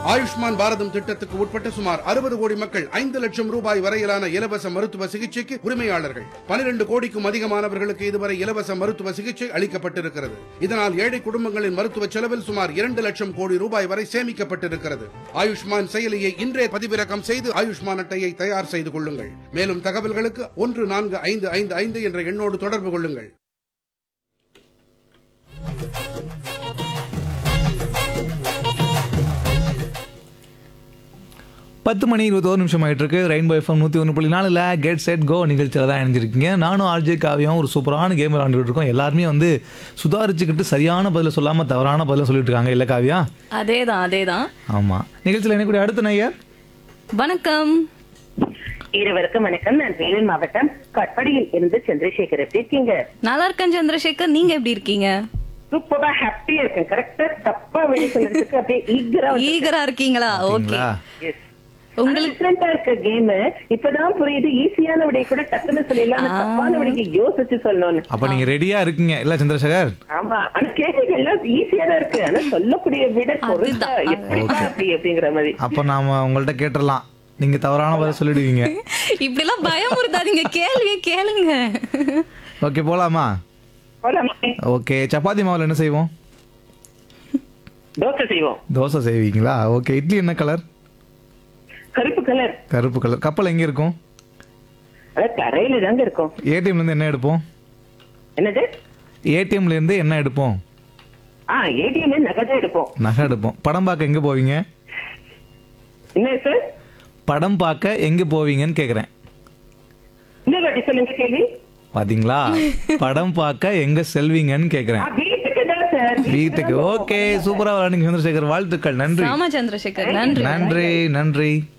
ஆயுஷ்மான் பாரதம் திட்டத்துக்கு உட்பட்ட சுமார் அறுபது கோடி மக்கள் ஐந்து லட்சம் ரூபாய் வரையிலான இலவச மருத்துவ சிகிச்சைக்கு உரிமையாளர்கள் பனிரெண்டு கோடிக்கும் அதிகமானவர்களுக்கு இதுவரை இலவச மருத்துவ சிகிச்சை அளிக்கப்பட்டிருக்கிறது இதனால் ஏழை குடும்பங்களின் மருத்துவ செலவில் சுமார் இரண்டு லட்சம் கோடி ரூபாய் வரை சேமிக்கப்பட்டிருக்கிறது ஆயுஷ்மான் செயலியை இன்றே பதிவிறக்கம் செய்து ஆயுஷ்மான் அட்டையை தயார் செய்து கொள்ளுங்கள் மேலும் தகவல்களுக்கு ஒன்று நான்கு ஐந்து ஐந்து ஐந்து என்ற எண்ணோடு தொடர்பு கொள்ளுங்கள் பத்து மணி இருபத்தோரு நிமிஷம் ஆயிட்டு இருக்கு ரெயின்போ எஃப்எம் நூற்றி ஒன்று புள்ளி நாலில் கெட் செட் கோ நிகழ்ச்சியில் தான் இணைஞ்சிருக்கீங்க நானும் ஆர்ஜே காவியம் ஒரு சூப்பரான கேம் விளாண்டுட்டு இருக்கோம் எல்லாருமே வந்து சுதாரிச்சுக்கிட்டு சரியான பதில சொல்லாமல் தவறான பதில சொல்லிட்டு இருக்காங்க இல்லை காவியா அதேதான் அதேதான் ஆமாம் நிகழ்ச்சியில் இணைக்கூடிய அடுத்த நேயர் வணக்கம் இருவருக்கும் வணக்கம் நான் வேலூர் மாவட்டம் கட்படியில் இருந்து சந்திரசேகர் எப்படி இருக்கீங்க நல்லா இருக்கேன் சந்திரசேகர் நீங்க எப்படி இருக்கீங்க சூப்பரா ஹாப்பியா இருக்கேன் கரெக்டா தப்பா வெளியே சொல்றதுக்கு அப்படியே ஈகரா ஈகரா இருக்கீங்களா ஓகே அப்படிங்களா? உங்களுக்கு டிஃபரெண்டா இருக்க கேம் இப்பதான் புரியுது ஈஸியான விடைய கூட டக்குன்னு சொல்லிடலாம் ஆனா தப்பான விடைக்கு யோசிச்சு சொல்லணும்னு அப்போ நீங்கள் ரெடியாக இருக்கீங்க இல்லை சந்திரசேகர் ஆமா ஆனா கேள்விகள் எல்லாம் ஈஸியா தான் இருக்கு ஆனா சொல்லக்கூடிய விட பொருத்தா அதுதான். எப்படிப்பா அப்படி அப்படிங்கிற மாதிரி அப்போ நாம் உங்கள்கிட்ட கேட்டுடலாம் நீங்கள் தவறான பதில் சொல்லிடுவீங்க இப்படி எல்லாம் பயமுறுத்தாதீங்க கேள்வியே கேளுங்க ஓகே போகலாமா போலாமே. ஓகே சப்பாத்தி மாவில் என்ன செய்வோம் தோசை செய்வோம் தோசை செய்வீங்களா ஓகே இட்லி என்ன கலர் கருப்பு கலர் கருப்பு கலர் கப்பல் எங்கே இருக்கும் அதான் கரையில தாங்க இருக்கும் ஏடிஎம்லேருந்து என்ன எடுப்போம் என்னது ஏடிஎம்லேருந்து என்ன எடுப்போம் ஆ ஏடிஎம் நகை எடுப்போம் நகை எடுப்போம் படம் பார்க்க எங்கே போவீங்க என்ன சார் படம் பார்க்க எங்கே போவீங்கன்னு கேட்குறேன் இன்னொரு வாட்டி சொல்லுங்க கேள்வி பாத்தீங்களா படம் பார்க்க எங்க செல்வீங்கன்னு கேக்குறேன் ஆ, வீட்டுக்கு தான் சார் வீட்டுக்கு ஓகே சூப்பரா விளையாடுங்க சந்திரசேகர் வாழ்த்துக்கள் நன்றி ராமா சந்திரசேகர் நன்றி நன்றி நன்றி